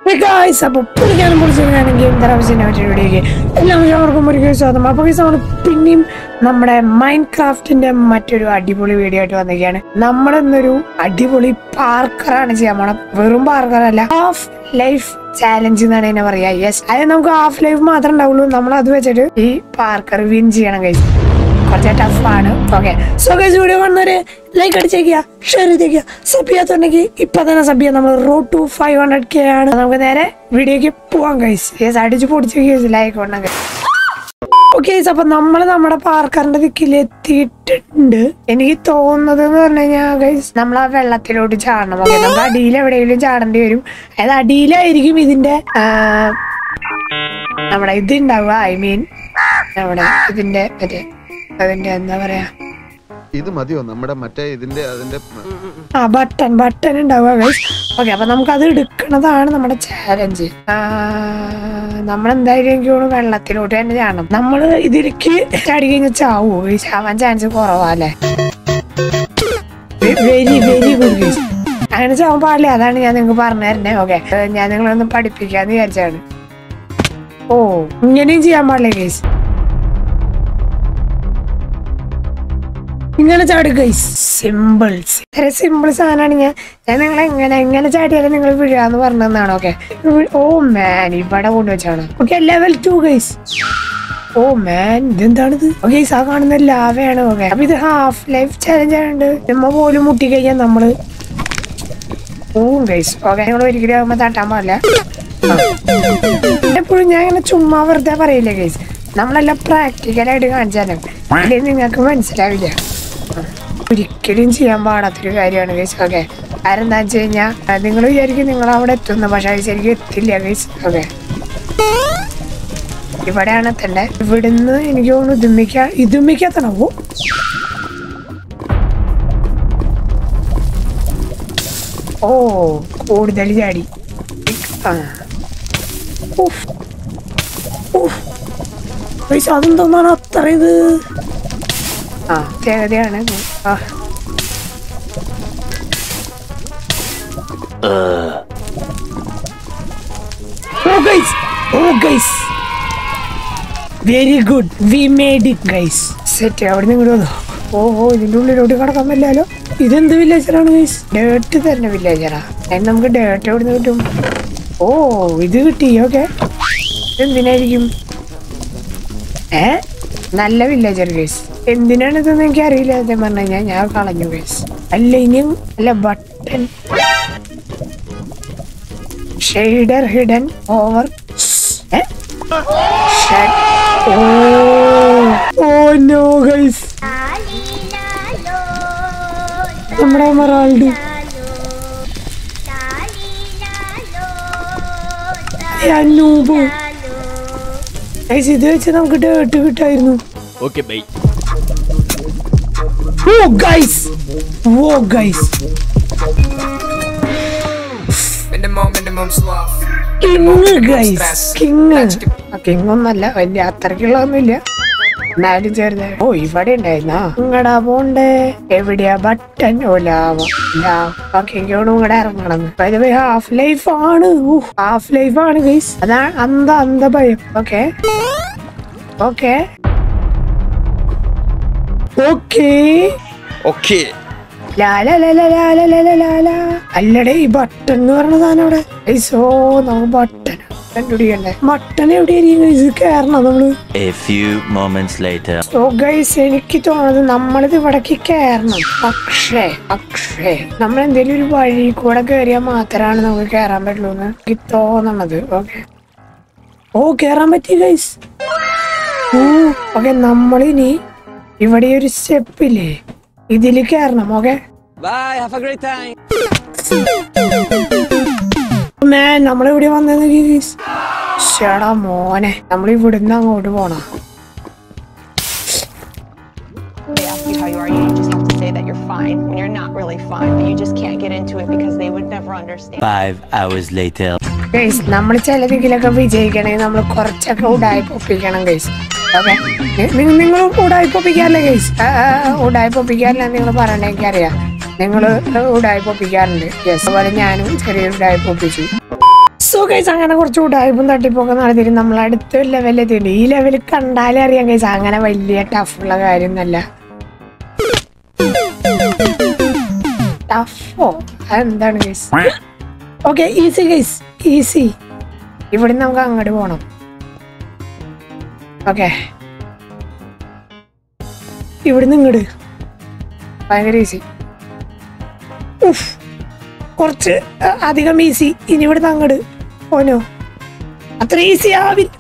Guys അപ്പോൾ പുള്ളിക്കാനും പൊളിച്ചാണെങ്കിൽ എന്താവശ്യം വീഡിയോക്ക് എല്ലാവർക്കും ഒരു സ്വാഗതം അപ്പോൾ ഗൈസ് നമ്മൾ പിന്നെയും നമ്മുടെ മൈൻഡ് ക്രാഫ്റ്റിന്റെ മറ്റൊരു അടിപൊളി വീഡിയോ ആയിട്ട് വന്നിരിക്കുകയാണ് നമ്മളിന്നൊരു അടിപൊളി പാർക്കറാണ് ചെയ്യാൻ പോണം വെറും പാർക്കർ അല്ല ഹാഫ് ലൈഫ് ചാലഞ്ച് എന്നാണ് ഇതിനെ പറയാ യെസ് അത് നമുക്ക് ഹാഫ് ലൈഫ് മാത്രമേ ഉണ്ടാവുള്ളൂ നമ്മൾ അത് വെച്ചിട്ട് ഈ പാർക്കർ വിൻ ചെയ്യണം കഴിച്ചു കുറച്ച് ടഫാണ് ഓക്കെ സോ ഗൈസ് വീഡിയോ കാണുന്നവര് ലൈക്ക് അടിച്ചേക്കുക ഷെയർ ചെയ്തേക്കുക സബ് ചെയ്യാത്തുണ്ടെങ്കിൽ ഇപ്പൊ തന്നെ സബ് ചെയ്യാം നമ്മൾ road to five hundred K ആണ് നമുക്ക് നേരെ വീഡിയോക്ക് പോവാം ഗൈസ് യെസ് അടിച്ച് പൊടിച്ച് ലൈക്ക് ഉണ്ടെങ്കിൽ ഓക്കെ അപ്പൊ നമ്മൾ നമ്മുടെ പാർക്കറിന്റെ ദിക്കിൽ എത്തിയിട്ടുണ്ട് എനിക്ക് തോന്നുന്നത് എന്ന് പറഞ്ഞു കഴിഞ്ഞാൽ ഗൈസ് നമ്മൾ ആ വെള്ളത്തിലോട്ട് ചാടണം ഓക്കെ നമുക്ക് അടിയിൽ എവിടെയെങ്കിലും ചാടേണ്ടി വരും അതായത് അടിയിലായിരിക്കും ഇതിന്റെ ആ, നമ്മുടെ ഇത് ഉണ്ടാവുക ഐ മീൻ നമ്മുടെ ഇതിന്റെ മറ്റേ അതിന്റെ എന്താ പറയാ ഇത് മതിയോ നമ്മുടെ മറ്റേ ഇതിന്റെ അതിന്റെ ആ ബട്ടൺ ബട്ടൺ ഉണ്ടാവുക ഗൈസ് ഓക്കെ അപ്പൊ നമുക്ക് അത് എടുക്കണതാണ് നമ്മുടെ ചാലഞ്ച് നമ്മൾ എന്തായാലും എനിക്ക് തോന്നുന്നു വെള്ളത്തിലോട്ട് തന്നെ ചാടണം നമ്മൾ ഇതിലേക്ക് ചാടി കഴിഞ്ഞാൽ ചാവോ ഈ ചാവാൻ ചാൻസ് കുറവാല്ലേ വെരി വെരി ഗുഡ് ഗൈസ് അങ്ങനെ ചാവാൻ പാടില്ല അതാണ് ഞാൻ നിങ്ങൾക്ക് പറഞ്ഞു തരണേ ഓക്കെ ഞാൻ നിങ്ങളൊന്ന് പഠിപ്പിക്കാന്ന് വിചാരിച്ചാണ് ഓ ഇങ്ങനെയും ചെയ്യാൻ പാടില്ല ഗൈസ് ഇങ്ങനെ ചാടി ഗൈസ് സിമ്പിൾ വളരെ സിമ്പിൾ സാധനമാണ് ഞാൻ ഞാൻ നിങ്ങളെ എങ്ങനെ എങ്ങനെ ചാടിയാലും നിങ്ങൾ വീഴാന്ന് പറഞ്ഞതാണ് ഓക്കെ ഓ മാൻ ഇവിടെ കൊണ്ടുവച്ചാണ് okay level two guys oh man ഇതെന്താണിത് ഓക്കെ ആ കാണുന്ന ലാവയാണ് ഓക്കെ അപ്പൊ ഇത് ഹാഫ് ലൈഫ് ചാലഞ്ച് ആയതുകൊണ്ട് നമ്മ പോലും മുട്ടി കഴിഞ്ഞാൽ നമ്മള് പോവും ഗൈസ് ഓക്കെ നിങ്ങൾ ഒരിക്കലും ആകുമ്പോ തട്ടാൻ പാടില്ല എപ്പോഴും ഞാൻ ഇങ്ങനെ ചുമ്മാ വെറുതെ പറയില്ലേ ഗൈസ് നമ്മളെല്ലാം പ്രാക്ടിക്കലായിട്ട് കാണിച്ചാലും അല്ലെങ്കിൽ നിങ്ങൾക്ക് മനസ്സിലാവില്ല ഒരിക്കലും ചെയ്യാൻ പാടാത്തൊരു കാര്യമാണ് ഗൈസ് ഓക്കെ കാരണം എന്താ വെച്ച് കഴിഞ്ഞാൽ നിങ്ങൾ വിചാരിക്കും നിങ്ങൾ അവിടെ എത്തുന്നു പക്ഷെ അത് ശരിക്കും എത്തില്ല ഗൈസ് ഓക്കെ ഇവിടെയാണ് എത്തണ്ടേ ഇവിടുന്ന് എനിക്ക് തോന്നുന്നു ഇതുമ്മിക്ക ഇതുമ്മിക്കത്തണം ഓ ഓ കൂടുതൽ ചാടി ആ ഉഫ്. ഉഫ്. ഗൈസ് അതെന്തോന്നാണ് അത്ര ഇത് ആ പ്രത്യേകതയാണ് ആ oh guys oh guys very good we made it guys set അവിടെ നിന്ന് ഇങ്ങോട്ട് വന്നു ഓ ഓ ഇതിന്റെ ഉള്ളിലോട്ട് കടക്കാൻ പറ്റില്ലല്ലോ ഇതെന്ത് വില്ലേജറാണ് ഗൈസ് ഡേർട്ട് തരുന്ന വില്ലേജറാ അതിന് നമുക്ക് ഡേർട്ട് എവിടെ നിന്ന് കിട്ടും ഓ ഇത് കിട്ടി ഓക്കെ എന്തിനായിരിക്കും ഏ നല്ല വില്ലേജർ ഗൈസ് എന്തിനാണ് ഇതെന്ന് എനിക്ക് അറിയില്ല സത്യം പറഞ്ഞു കഴിഞ്ഞാൽ ഞാൻ കളഞ്ഞു ഗൈസ് അല്ല ഇനിയും അല്ല button shader hidden over oh no guys നമ്മുടെ മറാൾഡ് അനൂപ് ഗൈസ് ഇത് വെച്ച് നമുക്ക് ഡേർട്ട് കിട്ടായിരുന്നു okay bye oh guys oh guys Minimum, minimum sloth. King guys king king ഒന്നല്ല വലിയ അത്രക്കുള്ളതൊന്നുമില്ല എന്നാലും ചേർന്ന് ഓ ഇവിടെ ഉണ്ടായിരുന്നാ ഇങ്ങടാ പോണ്ടേ എവിടെയാ ബട്ടൺ ഓ ലാവ ഓക്കെ ഇങ്ങോട്ടും ഇങ്ങടെ ഇറങ്ങണം ഹാഫ് ലൈഫ് ആണ് ഹാഫ് ലൈഫ് ആണ് ഗൈസ് അതാ അന്ത അന്ത ഭയം ഓക്കെ ഓക്കെ ഓക്കേ ഓക്കെ ലാ ലാ ലാ ലാ ലാ ലാ ലാ ലാ ലാ ലാ. അല്ലടേ ഈ ബട്ടൺ എന്ന് പറഞ്ഞ സാധനം അവിടെ സോ നമുക്ക് ബട്ടൺ കണ്ടുപിടിക്കണ്ടേ ബട്ടൺ എവിടെയായിരിക്കും ഇത് കയറണം നമ്മള് A few moments later. So guys എനിക്ക് തോന്നുന്നത് നമ്മളിത് ഇവിടേക്ക് കയറണം പക്ഷേ പക്ഷേ നമ്മൾ എന്തെങ്കിലും ഒരു വഴി കൂടെ കയറിയാൽ മാത്രമാണ് നമുക്ക് കയറാൻ പറ്റുള്ളൂ എന്ന് എനിക്ക് തോന്നണത് ഓക്കെ ഓ കയറാൻ പറ്റി ഗൈസ് ഓ ഓക്കെ നമ്മളിനി ഇവിടെ ഒരു സ്റ്റെപ്പ് ഇല്ലേ ഇതിൽ കയറണം okay Bye, have a great time. Man നമ്മളെവിടെ വന്നത് ഗീസ് ചേടാ മോനെ നമ്മൾ ഇവിടുന്ന് അങ്ങോട്ട് പോണ they ask you how you are, you just have to say that you're fine when you're not really fine, but you just can't get into it because they would never understand. Five hours later. Guys നമ്മൾ ചില രീതിയിലൊക്കെ വിജയിക്കണമെങ്കിൽ നമ്മൾ കുറച്ചൊക്കെ ഉടായി പൊപ്പിക്കണം guys okay നിങ്ങൾ ഉടായി പൊപ്പിക്കാറില്ലേ guys ഉടായി പൊപ്പിക്കാറില്ല നിങ്ങൾ പറയണ എനിക്കറിയാം നിങ്ങൾ ഉടായി പൊപ്പിക്കാറുണ്ട് യെസ് അതുപോലെ ഞാനും ചെറിയൊരു ഉടായി പൊപ്പിച്ചു സോ സോ കൈസ് അങ്ങനെ കുറച്ച് ഉടായ്പും തട്ടിപ്പൊക്കെ നടത്തിയിട്ട് നമ്മൾ അടുത്ത ലെവലിൽ എത്തിയിട്ടുണ്ട് ഈ ലെവലിൽ കണ്ടാലേ അറിയാം കൈസ് അങ്ങനെ വലിയ ടഫുള്ള കാര്യമൊന്നുമല്ല ടഫോ അതെന്താണ് guys okay easy guys easy ഇവിടെ നമുക്ക് അങ്ങോട്ട് പോകണം ഓക്കെ ഇവിടുന്ന് ഇങ്ങോട്ട് ഭയങ്കര ഈസി ഉഫ് കുറച്ച് അ- അധികം ഈസി ഇനി ഇവിടുന്ന് അങ്ങോട്ട് ഓനോ അത്ര ഈസി ആവില്ല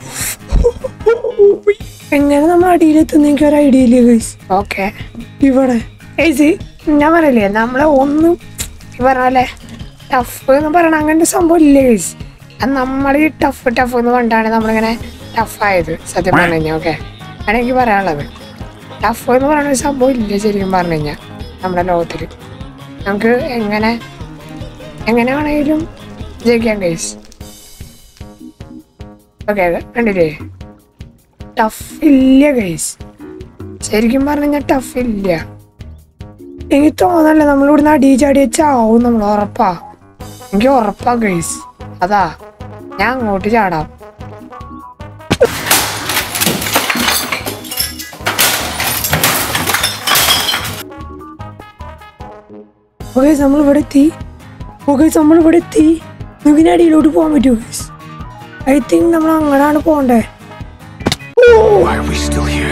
എങ്ങനെ നമ്മൾ അടിയിലെത്തുന്ന എനിക്ക് ഒരു ഐഡിയ ഇല്ല ഗൈസ് ഓക്കെ ഇവിടെ ഗൈസ് ഞാൻ പറയില്ലേ നമ്മളെ ഒന്നും ഈ പറഞ്ഞ പോലെ ടഫ് എന്ന് പറയണ അങ്ങനത്തെ സംഭവം ഇല്ല ഗൈസ് അത് നമ്മൾ ഈ ടഫ് ടഫ് എന്ന് പറഞ്ഞിട്ടാണ് നമ്മളിങ്ങനെ ടഫായത് സത്യം പറഞ്ഞു കഴിഞ്ഞാൽ ഓക്കെ ആണ് എനിക്ക് പറയാനുള്ളത് ടഫ് എന്ന് പറയുന്ന ഒരു സംഭവം ഇല്ല ശരിക്കും പറഞ്ഞു കഴിഞ്ഞാൽ നമ്മുടെ ലോകത്തിൽ നമുക്ക് എങ്ങനെ എങ്ങനെ വേണമെങ്കിലും ജയിക്കാം ഗൈസ് ഓക്കെ കണ്ടില്ലേ ടഫ് ഇല്ല ഗൈസ് ശരിക്കും പറഞ്ഞു കഴിഞ്ഞാൽ ടഫ് ഇല്ല എനിക്ക് തോന്നല്ല നമ്മളിവിടുന്ന് അടി ചാടി ചാവും നമ്മൾ ഉറപ്പാ എനിക്ക് ഉറപ്പാ ഗൈസ് അതാ ഞാൻ അങ്ങോട്ട് ചാടാം ഓക്കെ നമ്മൾ ഇവിടെ എത്തി ഓക്കെ നമ്മൾ ഇവിടെ എത്തി നമുക്ക് ഇനി അടിയിലോട്ട് പോകാൻ പറ്റുമോ ഗൈസ് ഐ തിങ്ക് നമ്മൾ അങ്ങനെയാണ് പോണ്ടേ Why are we still here?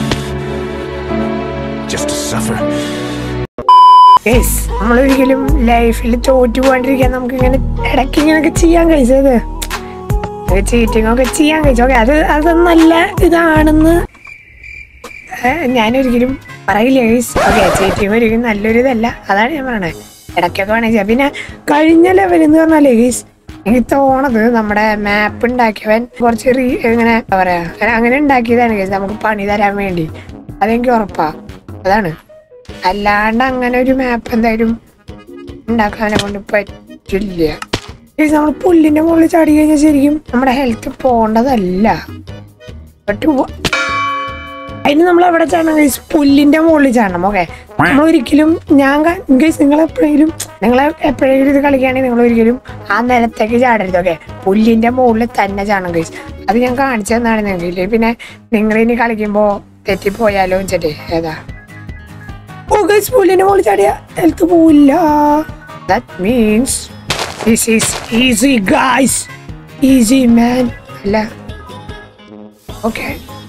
Just to suffer? Guys നമ്മൾ ഒരിക്കലും ലൈഫിൽ തോറ്റു പോകാണ്ടിരിക്കാൻ നമുക്ക് ഇങ്ങനെ ഇടയ്ക്ക് ഇങ്ങനെയൊക്കെ ചെയ്യാൻ കഴിച്ചത് ചീറ്റിംഗ് ഒക്കെ ചെയ്യാൻ കഴിച്ചു ഓക്കെ അത് അത് നല്ല ഇതാണെന്ന് ഏ, ഞാനൊരിക്കലും പറയില്ല ഗൈസ് ഓക്കെ ചീറ്റിംഗ് ഒരിക്കലും നല്ലൊരു ഇതല്ല അതാണ് ഞാൻ പറയണത് ഇടയ്ക്കൊക്കെ വേണമെങ്കിൽ ചെയ്യാം പിന്നെ കഴിഞ്ഞ ലെവൽ എന്ന് പറഞ്ഞാലേ ഗൈസ് എനിക്ക് തോണത് നമ്മുടെ മാപ്പ് ഉണ്ടാക്കിയവൻ കുറച്ച് റീ ഇങ്ങനെ എന്താ പറയാ അങ്ങനെ ഉണ്ടാക്കിയതാണ് ഗൈസ് നമുക്ക് പണി തരാൻ വേണ്ടി അതെനിക്ക് ഉറപ്പാ അതാണ് അല്ലാണ്ട് അങ്ങനെ ഒരു മാപ്പ് എന്തായാലും ഉണ്ടാക്കാനെ കൊണ്ട് പറ്റില്ല ഗൈസ് നമ്മൾ പുല്ലിന്റെ മുകളിൽ ചാടി കഴിഞ്ഞാൽ ശരിക്കും നമ്മുടെ ഹെൽത്ത് പോണ്ടതല്ല ബട്ട് അതിന് നമ്മൾ എവിടെ ചാടണം ഗൈസ് പുല്ലിന്റെ മുകളിൽ ചാടണം ഓക്കെ നമ്മൾ ഒരിക്കലും ഞാൻ ഗൈസ് നിങ്ങൾ എപ്പോഴെങ്കിലും നിങ്ങൾ എപ്പോഴെങ്കിലും ഇത് കളിക്കുകയാണെങ്കിൽ നിങ്ങൾ ഒരിക്കലും ആ നിലത്തേക്ക് ചാടരുത് ഓക്കെ പുല്ലിന്റെ മുകളിൽ തന്നെ ചാടണം ഗൈസ് അത് ഞാൻ കാണിച്ചു തന്നാണ് നിങ്ങൾക്ക് പിന്നെ നിങ്ങൾ ഇനി കളിക്കുമ്പോൾ തെറ്റിപ്പോയാലോ വെച്ചിട്ട് ഏതാ ഓ ഗൈസ് പുല്ലിന്റെ മുകളിൽ ചാടിയ ഹെൽത്ത് പോവില്ല that means this is easy guys easy man അല്ല ഓക്കെ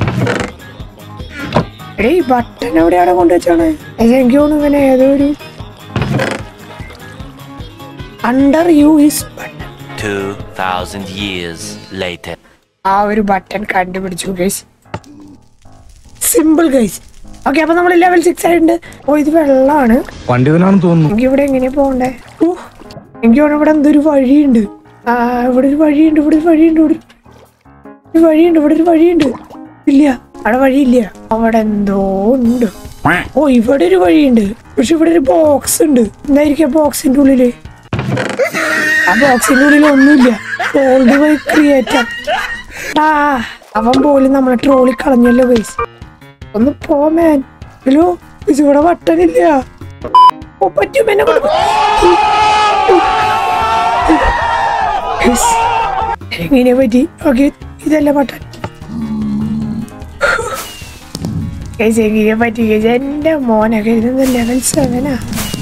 എടേ ഈ ബട്ടൺ എവിടെയാണ് കൊണ്ടുവച്ചാണ് എനിക്ക് തോന്നുന്നു ഇവനെ ഏതോ ഒരു under you is button 2,000 years later. ആ ഒരു ബട്ടൺ കണ്ടുപിടിച്ചു ഗൈസ് സിമ്പിൾ ഗൈസ് ഓക്കെ അപ്പൊ നമ്മൾ ലെവൽ സിക്സ് ആയിട്ടുണ്ട് ഓ ഇത് വെള്ളമാണ് പണ്ഡിതനാണെന്ന് തോന്നുന്നു എനിക്ക് ഇവിടെ എങ്ങനെ പോണ്ടേ ഊ, എനിക്ക് തോന്നുന്നു ഇവിടെ എന്തൊരു വഴിയുണ്ട് ആ ഇവിടെ ഒരു വഴിയുണ്ട് ഇവിടെ ഒരു വഴിയുണ്ട് ഇവിടെ ഒരു വഴിയുണ്ട് ഇവിടെ ഒരു വഴിയുണ്ട് ഇല്ല അവിടെ വഴിയില്ല അവിടെ എന്തോ ഉണ്ട് ഓ ഇവിടെ ഒരു വഴിയുണ്ട് പക്ഷെ ഇവിടെ ഒരു ബോക്സ് ഉണ്ട് എന്തായിരിക്കും ബോക്സിന്റെ ഉള്ളില് ആ ബോക്സിന്റെ ഉള്ളിൽ ഒന്നുമില്ല ഓൾഡ് ബൈ ക്രിയേറ്റർ ആ അവൻ പോലും നമ്മളെ ട്രോളി കളഞ്ഞല്ലോ ഗൈസ് ഒന്ന് പോ മാൻ ഹലോ ഇത് ഇവിടെ വട്ടനില്ല ഓ പറ്റും എന്നെ കൊണ്ട് Guys, എങ്ങനെ പറ്റി ഓക്കെ ഇതല്ല ബട്ടൺ ഗൈസ് എങ്ങനെ പറ്റി ഗൈസ് എന്റെ മോനൊക്കെ ഇത് ലെവൽ സെവനാ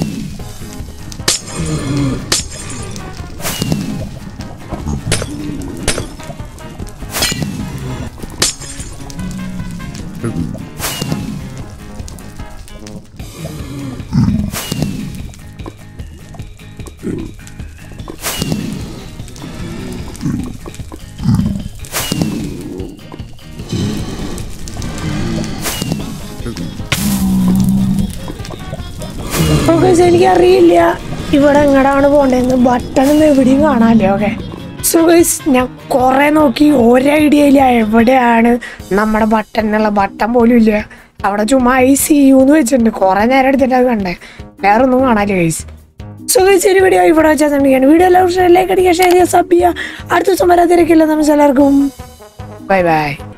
ഓക്കെ എനിക്ക് അറിയില്ല ഇവിടെ എങ്ങടാണ് പോണ്ടേന്ന് ബട്ടൺ ഒന്നും എവിടെയും കാണാല്ലേ ഓക്കെ സോ ഗൈസ് ഞാൻ കുറെ നോക്കി ഒരു ഐഡിയ ഇല്ല എവിടെയാണ് നമ്മുടെ ബട്ടൺ എന്നുള്ള ബട്ടൺ പോലും ഇല്ല അവിടെ ചുമ്മാ ഐ സി യു എന്ന് വെച്ചിട്ടുണ്ട് കുറെ നേരം എടുത്തിട്ട് അത് കണ്ടേ വേറെ ഒന്നും കാണാല്ലേ ഗൈസ് സോ ഗൈസ് ഒരു വീഡിയോ ഇവിടെ വെച്ചാൽ വീഡിയോ എല്ലാവരും ലൈക്ക് അടിക്കുക ഷെയർ ചെയ്യുക സബ് ചെയ്യുക അടുത്ത ദിവസം വരാതിരിക്കില്ല നമ്മൾ എല്ലാവർക്കും ബൈ ബൈ